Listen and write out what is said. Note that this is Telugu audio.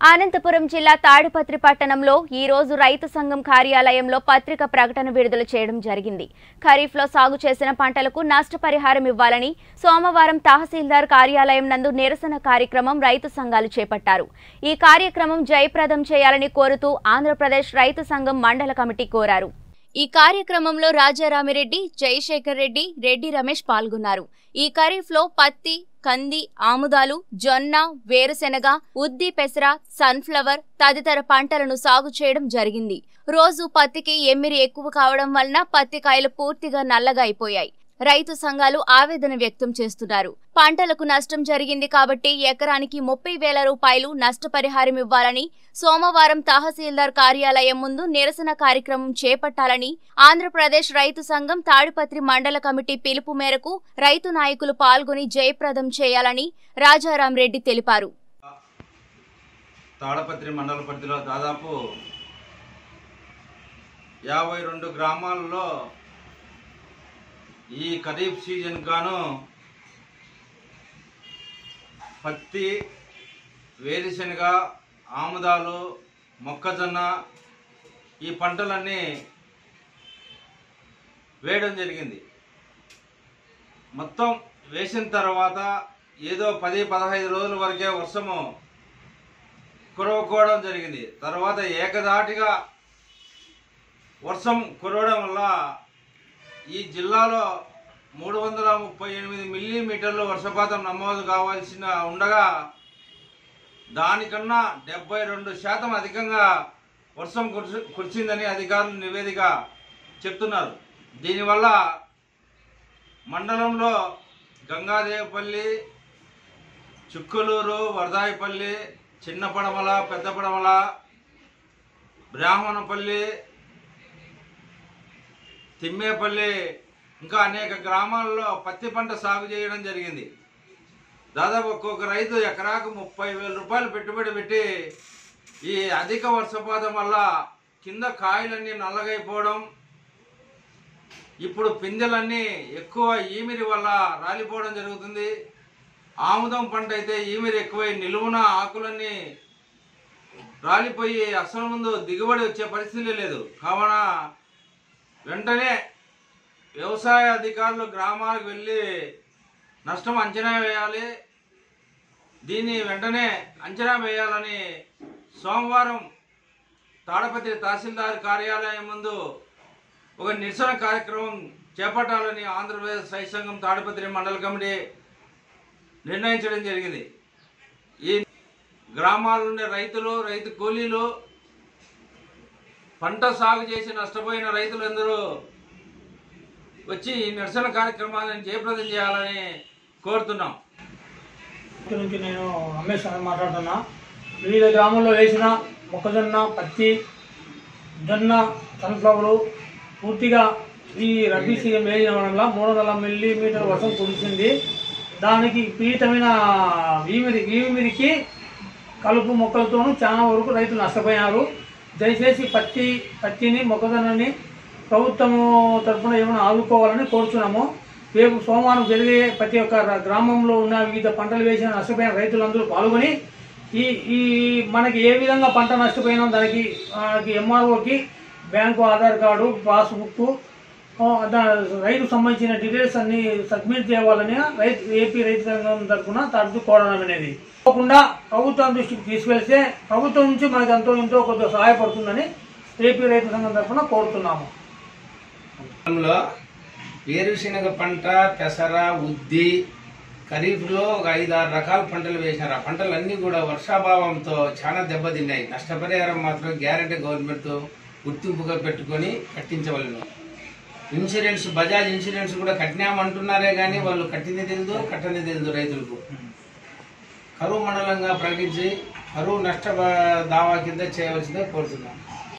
అనంతపురం జిల్లా తాడిపత్రి పట్టణంలో ఈ రోజు రైతు సంఘం కార్యాలయంలో పత్రిక ప్రకటన విడుదల చేయడం జరిగింది ఖరీఫ్లో సాగు చేసిన పంటలకు నష్టపరిహారం ఇవ్వాలని సోమవారం తహసీల్దార్ కార్యాలయం నందు నిరసన కార్యక్రమం రైతు సంఘాలు చేపట్టారు ఈ కార్యక్రమం జయప్రదం చేయాలని కోరుతూ ఆంధ్రప్రదేశ్ రైతు సంఘం మండల కమిటీ కోరారు ఈ కార్యక్రమంలో రాజారామిరెడ్డి జయశేఖర్ రెడ్డి రెడ్డి రమేష్ పాల్గొన్నారు ఈ ఖరీఫ్లో పత్తి కంది ఆముదాలు జొన్న వేరుశెనగ ఉద్ది పెసర సన్ఫ్లవర్ తదితర పంటలను సాగు చేయడం జరిగింది రోజు పత్తికి ఎమ్మిరి ఎక్కువ కావడం వలన పత్తి కాయలు పూర్తిగా నల్లగా అయిపోయాయి రైతు సంఘాలు ఆవేదన వ్యక్తం చేస్తున్నారు పంటలకు నష్టం జరిగింది కాబట్టి ఎకరానికి ముప్పై వేల రూపాయలు నష్టపరిహారం ఇవ్వాలని సోమవారం తహసీల్దార్ కార్యాలయం ముందు నిరసన కార్యక్రమం చేపట్టాలని ఆంధ్రప్రదేశ్ రైతు సంఘం తాడిపత్రి మండల కమిటీ పిలుపు మేరకు రైతు నాయకులు పాల్గొని జయప్రదం చేయాలని రాజారాం రెడ్డి తెలిపారు తాడపత్రి మండల పరిధిలో దాదాపు యాభై రెండు గ్రామాల్లో ఈ ఖరీఫ్ సీజన్ గాను పత్తి వేరుశనగ ఆముదాలు మొక్కజొన్న ఈ పంటలన్నీ వేయడం జరిగింది మొత్తం వేసిన తర్వాత ఏదో పది పదహైదు రోజుల వరకే వర్షము కురవకోవడం జరిగింది తర్వాత ఏకదాటిగా వర్షం కురవడం వల్ల ఈ జిల్లాలో మూడు వందల ముప్పై ఎనిమిది మిల్లీమీటర్లు వర్షపాతం నమోదు కావాల్సిన ఉండగా దానికన్నా డెబ్బై రెండు శాతం అధికంగా వర్షం కురిసి కురిసిందని అధికారులు నివేదిక చెప్తున్నారు దీనివల్ల మండలంలో గంగాదేవపల్లి చుక్కలూరు వరదాయిపల్లి చిన్న పడమల పెద్ద పడమల బ్రాహ్మణపల్లి తిమ్మేపల్లి ఇంకా అనేక గ్రామాల్లో పత్తి పంట సాగు చేయడం జరిగింది దాదాపు ఒక్కొక్క రైతు ఎకరాకు ముప్పై వేల రూపాయలు పెట్టుబడి పెట్టి ఈ అధిక వర్షపాతం వల్ల కింద కాయలన్నీ నల్లగైపోవడం ఇప్పుడు పిందెలన్నీ ఎక్కువ ఈమిరి వల్ల రాలిపోవడం జరుగుతుంది ఆముదం పంట అయితే ఈమిరి ఎక్కువై నిలువున ఆకులన్నీ రాలిపోయి అసలు ముందు దిగుబడి వచ్చే పరిస్థితి లేదు కావున వెంటనే వ్యవసాయ అధికారులు గ్రామాలకు వెళ్ళి నష్టం అంచనా వేయాలి దీన్ని వెంటనే అంచనా వేయాలని సోమవారం తాడపత్రి తహసీల్దార్ కార్యాలయం ముందు ఒక నిరసన కార్యక్రమం చేపట్టాలని ఆంధ్రప్రదేశ్ రైతు సంఘం తాడపత్రి మండల కమిటీ నిర్ణయించడం జరిగింది ఈ గ్రామాల ఉండే రైతులు రైతు కూలీలు పంట సాగు చేసి నష్టపోయిన రైతులందరూ వచ్చి ఈ నిరసన కార్యక్రమాలను జయప్రదం చేయాలని కోరుతున్నాం ఇక్కడ నుంచి నేను రమేష్ అని మాట్లాడుతున్నా వివిధ గ్రామాల్లో వేసిన మొక్కజొన్న పత్తి జొన్న సన్ఫ్లవరు పూర్తిగా ఈ రబీ సీజన్ వేసిన వల్ల మూడు వందల మిల్లీమీటర్ వర్షం కురిసింది దానికి విపరీతమైన వీమిరి వీమిరికి కలుపు మొక్కలతోనూ చాలా వరకు రైతులు నష్టపోయారు దయచేసి పత్తి పత్తిని మొక్కజొన్నని ప్రభుత్వము తరఫున ఏమైనా ఆదుకోవాలని కోరుచున్నాము రేపు సోమవారం జరిగే ప్రతి ఒక్క ర- గ్రామంలో ఉన్న వివిధ పంటలు వేసిన నష్టపోయిన రైతులందరూ పాల్గొని ఈ ఈ మనకి ఏ విధంగా పంట నష్టపోయినా దానికి ఎంఆర్ఓకి బ్యాంకు ఆధార్ కార్డు పాస్బుక్ రైతు సంబంధించిన డీటెయిల్స్ అన్ని సబ్మిట్ చేయాలని రైతు ఏపీ రైతు సంఘం తరఫున తరచు కోరడం అనేది తప్పకుండా ప్రభుత్వం దృష్టికి తీసుకెళ్తే ప్రభుత్వం నుంచి మనకి ఎంతో ఎంతో కొద్దిగా సహాయపడుతుందని ఏపీ రైతు సంఘం తరఫున కోరుతున్నాము పొలంలో వేరుశనగ పంట పెసర ఉద్ది ఖరీఫ్లో ఒక ఐదు ఆరు రకాల పంటలు వేసినారు ఆ పంటలన్నీ కూడా వర్షాభావంతో చాలా దెబ్బతిన్నాయి నష్టపరిహారం మాత్రం గ్యారంటీ గవర్నమెంట్ గుర్తింపుగా పెట్టుకొని కట్టించవలను ఇన్సూరెన్స్ బజాజ్ ఇన్సూరెన్స్ కూడా కట్టినామంటున్నారే కానీ వాళ్ళు కట్టింది తెలియదు కట్టని తెలియదు రైతులకు కరువు మండలంగా ప్రకటించి కరువు నష్ట దావా కింద చేయవలసిందే కోరుతున్నాం